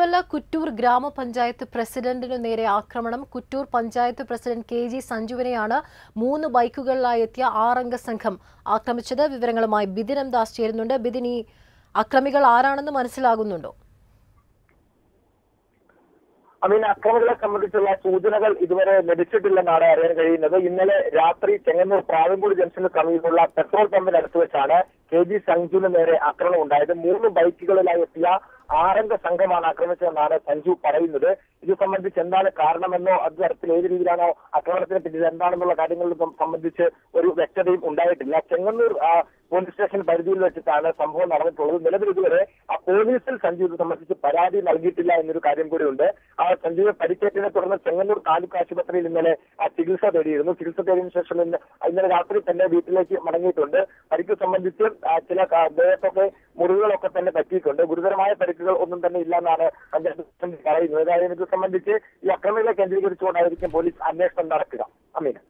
മാത്രമല്ല കുറ്റൂർ ഗ്രാമപഞ്ചായത്ത് പ്രസിഡന്റിനു നേരെ ആക്രമണം Kuttoor panchayat president K G സഞ്ജുവിനെയാണ് മൂന്ന് ബൈക്കുകളിലായി എത്തിയ ആറംഗ സംഘം ആക്രമിച്ചത് വിവരങ്ങളുമായി ബിദിൻ എം ദാസ് ചേരുന്നുണ്ട് ബിദിൻ ഈ അക്രമികൾ ആരാണെന്ന് മനസ്സിലാകുന്നുണ്ടോ അമീൻ അക്രമികളെ സംബന്ധിച്ചുള്ള സൂചനകൾ ഇതുവരെ ലഭിച്ചിട്ടില്ലെന്നാണ് അറിയാൻ കഴിയുന്നത് ഇന്നലെ രാത്രി ചെങ്ങന്നൂർ പ്രാവൻകൂടി ജംഗ്ഷന് സമീപമുള്ള പെട്രോൾ പമ്പിനടുത്ത് വെച്ചാണ് കെ ജി സഞ്ജുവിന് നേരെ ആക്രമണം ഉണ്ടായത് മൂന്ന് ബൈക്കുകളിലായി എത്തിയ ആറംഗ സംഘമാണ് ആക്രമിച്ചതെന്നാണ് സഞ്ജു പറയുന്നത് ഇത് സംബന്ധിച്ച് എന്താണ് കാരണമെന്നോ അത് തരത്തിൽ ഏത് രീതിയിലാണോ ആക്രമണത്തിന് പിന്നിൽ എന്താണെന്നുള്ള കാര്യങ്ങളിലും സംബന്ധിച്ച് ഒരു വ്യക്തതയും ഉണ്ടായിട്ടില്ല ചെങ്ങന്നൂർ ആ, പോലീസ് സ്റ്റേഷൻ പരിധിയിൽ വെച്ചിട്ടാണ് സംഭവം നടന്നിട്ടുള്ളത് നിലവിൽ ഇതുവരെ ആ പോലീസിൽ സഞ്ജു ഇത് സംബന്ധിച്ച് പരാതി നൽകിയിട്ടില്ല എന്നൊരു കാര്യം കൂടിയുണ്ട് ആ സഞ്ജുവിന് പരിക്കേറ്റതിനെ തുടർന്ന് ചെങ്ങന്നൂർ താലൂക്ക് ആശുപത്രിയിൽ ഇന്നലെ ആ ചികിത്സ തേടിയിരുന്നു ചികിത്സ തേടിയതിനു ശേഷം ഇന്ന് ഇന്നലെ രാത്രി തന്നെ വീട്ടിലേക്ക് മടങ്ങിയിട്ടുണ്ട് പരിക്ക് സംബന്ധിച്ച് ആ, ചില ആ, ദേഹത്തൊക്കെ മുറിവുകളൊക്കെ തന്നെ പറ്റിയിട്ടുണ്ട് ഗുരുതരമായ പരിക്കുകൾ ഒന്നും തന്നെ ഇല്ലെന്നാണ് പഞ്ചായത്ത് പ്രസിഡന്റ് പറയുന്നത് ഏതായാലും ഇത് സംബന്ധിച്ച് ഈ അക്രമികളെ കേന്ദ്രീകരിച്ചുകൊണ്ടായിരിക്കും പോലീസ് അന്വേഷണം നടക്കുക അമീന